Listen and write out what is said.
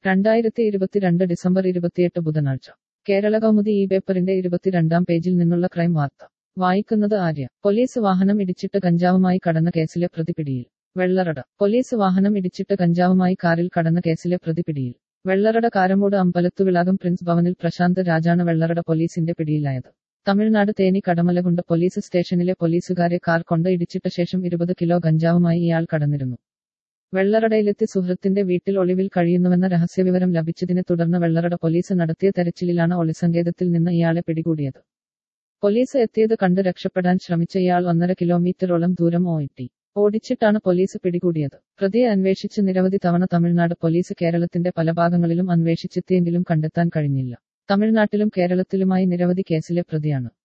രണ്ടായിരത്തി ഇരുപത്തിരണ്ട് ഡിസംബർ ഇരുപത്തിയെട്ട് ബുധനാഴ്ച കേരള കൗമുദി ഈ പേപ്പറിന്റെ ഇരുപത്തിരണ്ടാം പേജിൽ നിന്നുള്ള ക്രൈം വാർത്ത വായിക്കുന്നത് ആര്യ പോലീസ് വാഹനം ഇടിച്ചിട്ട് കഞ്ചാവുമായി കടന്ന കേസിലെ പ്രതി പിടിയിൽ വെള്ളറട പോലീസ് വാഹനം ഇടിച്ചിട്ട് കഞ്ചാവുമായി കാറിൽ കടന്ന കേസിലെ പ്രതി പിടിയിൽ വെള്ളറട കാരമൂട് അമ്പലത്തുവിളാകം പ്രിൻസ് ഭവനിൽ പ്രശാന്ത് രാജാണ് വെള്ളറട പോലീസിന്റെ പിടിയിലായത് തമിഴ്നാട് തേനി കടമലകുണ്ട് പോലീസ് സ്റ്റേഷനിലെ പോലീസുകാരെ കാർ കൊണ്ട് ഇടിച്ചിട്ട ശേഷം ഇരുപത് കിലോ ഗഞ്ചാവുമായി ഇയാൾ കടന്നിരുന്നു വെള്ളറടയിലെത്തി സുഹൃത്തിന്റെ വീട്ടിൽ ഒളിവിൽ കഴിയുന്നുവെന്ന രഹസ്യവിവരം ലഭിച്ചതിനെ തുടർന്ന് വെള്ളറട പോലീസ് നടത്തിയ തെരച്ചിലിലാണ് ഒളിസങ്കേതത്തിൽ നിന്ന് ഇയാളെ പിടികൂടിയത് പോലീസ് എത്തിയത് കണ്ട് രക്ഷപ്പെടാൻ ശ്രമിച്ച ഇയാൾ ഒന്നര കിലോമീറ്ററോളം ദൂരം ഓയിട്ടി ഓടിച്ചിട്ടാണ് പോലീസ് പിടികൂടിയത് പ്രതിയെ അന്വേഷിച്ച് നിരവധി തവണ തമിഴ്നാട് പോലീസ് കേരളത്തിന്റെ പല ഭാഗങ്ങളിലും അന്വേഷിച്ചെത്തിയെങ്കിലും കണ്ടെത്താൻ കഴിഞ്ഞില്ല തമിഴ്നാട്ടിലും കേരളത്തിലുമായി നിരവധി കേസിലെ പ്രതിയാണ്